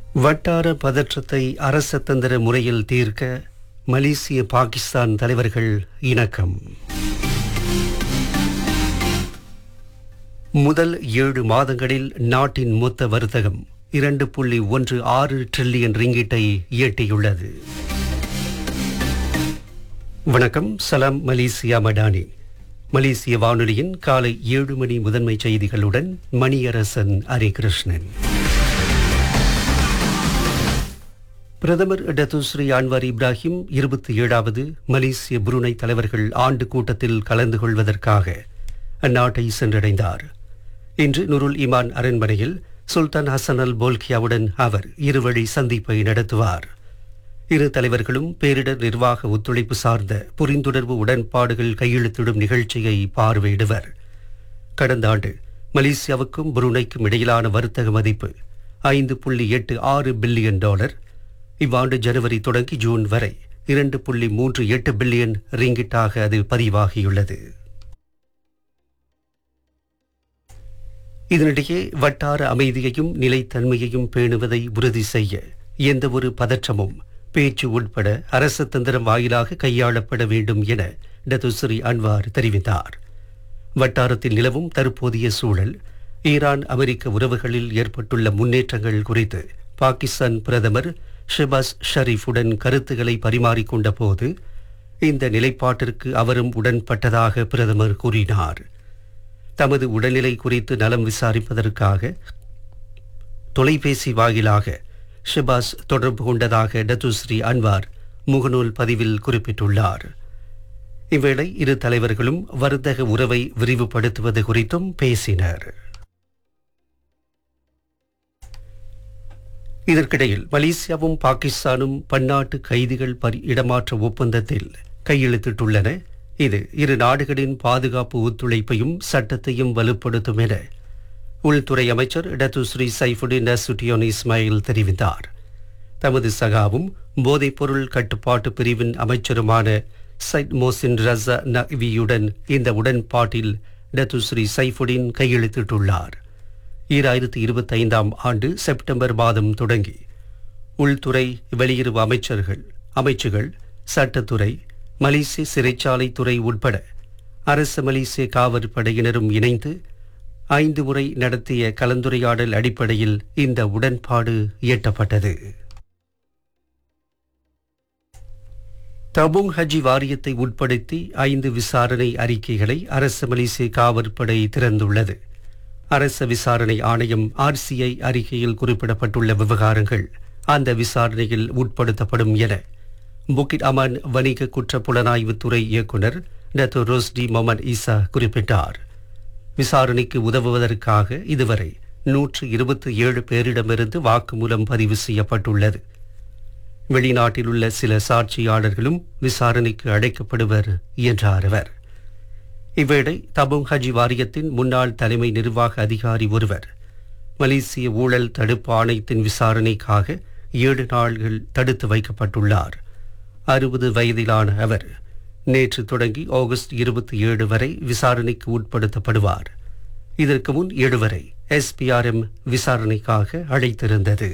வட்டார பதற்றத்தை அரசதந்திர முறையில் தீர்க்க மலேசிய பாகிஸ்தான் தலைவர்கள் இணக்கம் முதல் ஏழு மாதங்களில் நாட்டின் மொத்த வர்த்தகம் இரண்டு புள்ளி ஒன்று ஆறு டிரில்லியன் ரிங்கிட்டை எட்டியுள்ளது வணக்கம் சலாம் மலேசியா மடானி மலேசிய வானொலியின் காலை ஏழு மணி முதன்மை செய்திகளுடன் மணியரசன் ஹரிகிருஷ்ணன் பிரதமர் டத்துஸ்ரீ அன்வார் இப்ராஹிம் இருபத்தி ஏழாவது மலேசிய புருனை தலைவர்கள் ஆண்டு கூட்டத்தில் கலந்து கொள்வதற்காக அந்நாட்டை சென்றடைந்தார் இன்று நுருல் இமான் அரண்மனையில் சுல்தான் ஹசன் அல் போல்கியாவுடன் அவர் இருவழி சந்திப்பை நடத்துவார் இரு தலைவர்களும் பேரிடர் நிர்வாக ஒத்துழைப்பு சார்ந்த புரிந்துணர்வு உடன்பாடுகள் கையெழுத்திடும் நிகழ்ச்சியை பார்வையிடுவர் கடந்த ஆண்டு மலேசியாவுக்கும் புருனைக்கும் இடையிலான வர்த்தக மதிப்பு ஐந்து புள்ளி எட்டு ஆறு பில்லியன் டாலர் இவ்வாண்டு ஜனவரி தொடங்கி ஜூன் வரை இரண்டு புள்ளி மூன்று எட்டு பில்லியன் ரிங்கிட்டாக அது பதிவாகியுள்ளது இதனிடையே வட்டார அமைதியையும் நிலைத்தன்மையையும் பேணுவதை உறுதி செய்ய எந்தவொரு பதற்றமும் பேச்சு உட்பட அரசு தந்திரம் வாயிலாக கையாளப்பட வேண்டும் என டத்துஸ்ரீ அன்வார் தெரிவித்தார் வட்டாரத்தில் நிலவும் தற்போதைய சூழல் ஈரான் அமெரிக்க உறவுகளில் ஏற்பட்டுள்ள முன்னேற்றங்கள் குறித்து பாகிஸ்தான் பிரதமர் ஷெபாஸ் ஷரீஃபுடன் கருத்துக்களை பரிமாறிக்கொண்ட போது இந்த நிலைப்பாட்டிற்கு அவரும் உடன்பட்டதாக பிரதமர் கூறினார் தமது உடல்நிலை குறித்து நலம் விசாரிப்பதற்காக தொலைபேசி வாயிலாக ஷெபாஸ் தொடர்பு கொண்டதாக டத்துஸ்ரீ அன்வார் முகநூல் பதிவில் குறிப்பிட்டுள்ளார் இவ்வேளை இரு தலைவர்களும் வர்த்தக உறவை விரிவுபடுத்துவது குறித்தும் பேசினர் இதற்கிடையில் மலேசியாவும் பாகிஸ்தானும் பன்னாட்டு கைதிகள் பரி இடமாற்ற ஒப்பந்தத்தில் கையெழுத்திட்டுள்ளன இது இரு நாடுகளின் பாதுகாப்பு ஒத்துழைப்பையும் சட்டத்தையும் வலுப்படுத்தும் என உள்துறை அமைச்சர் டத்துஸ்ரீ சைஃபுடின் நசுட்டியோன் இஸ்மாயில் தெரிவித்தார் தமது சகாவும் போதைப்பொருள் கட்டுப்பாட்டு பிரிவின் அமைச்சருமான சைட் மோசின் ரஸா நக்வியுடன் இந்த உடன்பாட்டில் டத்துஸ்ரீ சைஃபுடின் கையெழுத்திட்டுள்ளார் ஈராயிரத்தி இருபத்தி ஐந்தாம் ஆண்டு செப்டம்பர் மாதம் தொடங்கி உள்துறை வெளியுறவு அமைச்சர்கள் அமைச்சுகள் சட்டத்துறை மலேசிய சிறைச்சாலை துறை உட்பட அரசு மலேசிய காவல் படையினரும் இணைந்து ஐந்து முறை நடத்திய கலந்துரையாடல் அடிப்படையில் இந்த உடன்பாடு எட்டப்பட்டது தபுங் ஹஜி வாரியத்தை உட்படுத்தி ஐந்து விசாரணை அறிக்கைகளை அரசு மலேசிய காவற்படை திறந்துள்ளது அரச விசாரணை ஆணையம் ஆர்சிஐ அறிக்கையில் குறிப்பிடப்பட்டுள்ள விவகாரங்கள் அந்த விசாரணையில் உட்படுத்தப்படும் என புக்கிட் அமான் வணிக குற்ற புலனாய்வுத்துறை இயக்குநர் டத்து ரோஸ்டி மொமன் ஈசா குறிப்பிட்டார் விசாரணைக்கு உதவுவதற்காக இதுவரை நூற்று இருபத்தி ஏழு பேரிடமிருந்து வாக்குமூலம் பதிவு செய்யப்பட்டுள்ளது வெளிநாட்டில் உள்ள சில சாட்சியாளர்களும் விசாரணைக்கு அழைக்கப்படுவர் என்றார் அவர் இவ்வேளை தபுங் ஹஜ் வாரியத்தின் முன்னாள் தலைமை நிர்வாக அதிகாரி ஒருவர் மலேசிய ஊழல் தடுப்பு ஆணையத்தின் விசாரணைக்காக ஏழு நாள்கள் தடுத்து வைக்கப்பட்டுள்ளார் அறுபது வயதிலான அவர் நேற்று தொடங்கி ஆகஸ்ட் இருபத்தி ஏழு வரை விசாரணைக்கு உட்படுத்தப்படுவார் இதற்கு முன் ஏழு வரை எஸ்பிஆர்எம் விசாரணைக்காக அழைத்திருந்தது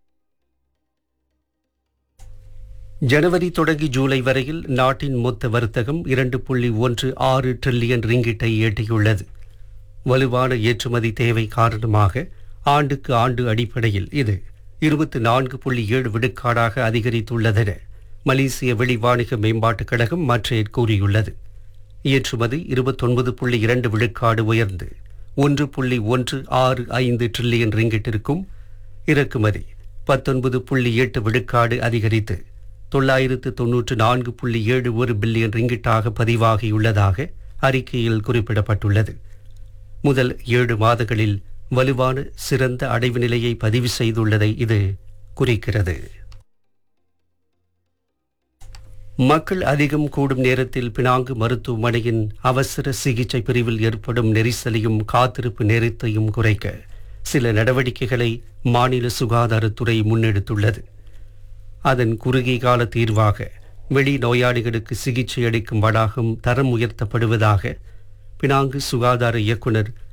ஜனவரி தொடங்கி ஜூலை வரையில் நாட்டின் மொத்த வர்த்தகம் இரண்டு புள்ளி ஒன்று ஆறு டிரில்லியன் ரிங்கிட்டை எட்டியுள்ளது வலுவான ஏற்றுமதி தேவை காரணமாக ஆண்டுக்கு ஆண்டு அடிப்படையில் இது இருபத்தி நான்கு புள்ளி ஏழு விழுக்காடாக அதிகரித்துள்ளதென மலேசிய வெளிவாணிக மேம்பாட்டுக் கழகம் மற்றேட் கூறியுள்ளது ஏற்றுமதி இருபத்தொன்பது புள்ளி இரண்டு விழுக்காடு உயர்ந்து ஒன்று புள்ளி ஒன்று ஆறு ஐந்து டிரில்லியன் ரிங்கிட்டிற்கும் இறக்குமதி பத்தொன்பது புள்ளி எட்டு விழுக்காடு அதிகரித்து தொள்ளாயிரத்து தொன்னூற்று நான்கு புள்ளி ஏழு ஒரு பில்லியன் ரிங்கிட்டாக பதிவாகியுள்ளதாக அறிக்கையில் குறிப்பிடப்பட்டுள்ளது முதல் ஏழு மாதங்களில் வலுவான சிறந்த அடைவு நிலையை பதிவு செய்துள்ளதை இது குறிக்கிறது மக்கள் அதிகம் கூடும் நேரத்தில் பினாங்கு மருத்துவமனையின் அவசர சிகிச்சை பிரிவில் ஏற்படும் நெரிசலையும் காத்திருப்பு நேரத்தையும் குறைக்க சில நடவடிக்கைகளை மாநில சுகாதாரத்துறை முன்னெடுத்துள்ளது அதன் குறுகிய கால தீர்வாக வெளி நோயாளிகளுக்கு சிகிச்சை அளிக்கும் வளாகம் தரம் உயர்த்தப்படுவதாக பினாங்கு சுகாதார இயக்குனர்